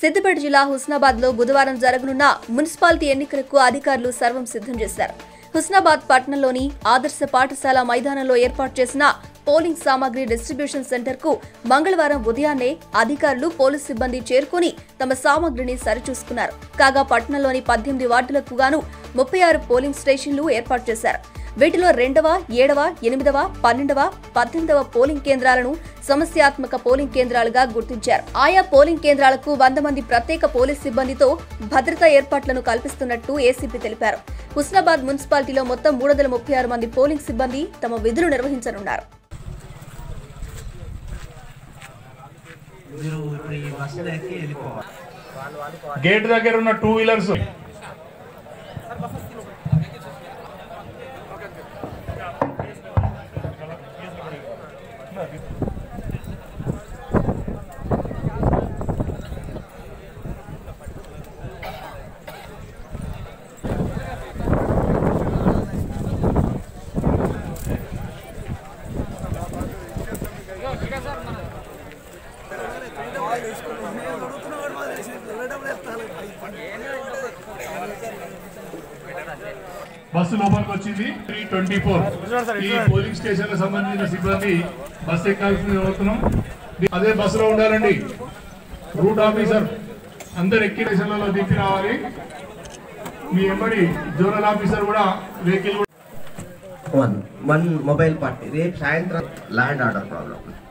సిద్దిపేట జిల్లా హుస్నాబాద్ లో బుధవారం జరగనున్న మున్సిపాలిటీ ఎన్నికలకు అధికారులు సర్వం సిద్ధం చేశారు హుస్నాబాద్ పట్టణంలోని ఆదర్శ పాఠశాల మైదానంలో ఏర్పాటు చేసిన పోలింగ్ సామాగ్రి డిస్ట్రిబ్యూషన్ సెంటర్ కు మంగళవారం ఉదయాన్నే అధికారులు పోలీసు సిబ్బంది చేరుకుని తమ సామాగ్రిని సరిచూసుకున్నారు కాగా పట్టణంలోని పద్దెనిమిది వార్డులకు గాను ముప్పై ఆరు పోలింగ్ స్టేషన్లు ఏర్పాటు చేశారు వీటిలో రెండవ ఏడవ ఎనిమిదవ పన్నెండవ పద్దెనిమిదవ పోలింగ్ కేంద్రాలను సమస్యాత్మక పోలింగ్ కేంద్రాలుగా గుర్తించారు ఆయా పోలింగ్ కేంద్రాలకు వంద మంది ప్రత్యేక పోలీస్ సిబ్బందితో భద్రతా ఏర్పాట్లను కల్పిస్తున్నట్టు ఏసీపీ తెలిపారు హుస్నాబాద్ మున్సిపాలిటీలో మొత్తం మూడు వందల ముప్పై ఆరు మంది పోలింగ్ సిబ్బంది తమ విధులు నిర్వహించనున్నారు మీరు ఇప్పుడు ఈ బస్సులో ఎక్కి వెళ్ళిపోవాలి గేట్ దగ్గర ఉన్న టూ వీలర్స్ బస్సు లోపలికి వచ్చింది త్రీ ట్వంటీ ఫోర్ ఈ పోలింగ్ స్టేషన్ కు సంబంధించిన సిబ్బంది బస్సు ఎక్కాల్సింది అవుతున్నాం అదే బస్సులో ఉండాలండి రూట్ ఆఫీసర్ అందరు ఎక్కి స్టేషన్లలో దిప్పి రావాలి మీ ఎంబడి జోనల్ ఆఫీసర్ కూడా vehicle one one mobile party రేపు సాయంత్రం ల్యాండ్ ఆర్డర్ ప్రాబ్లం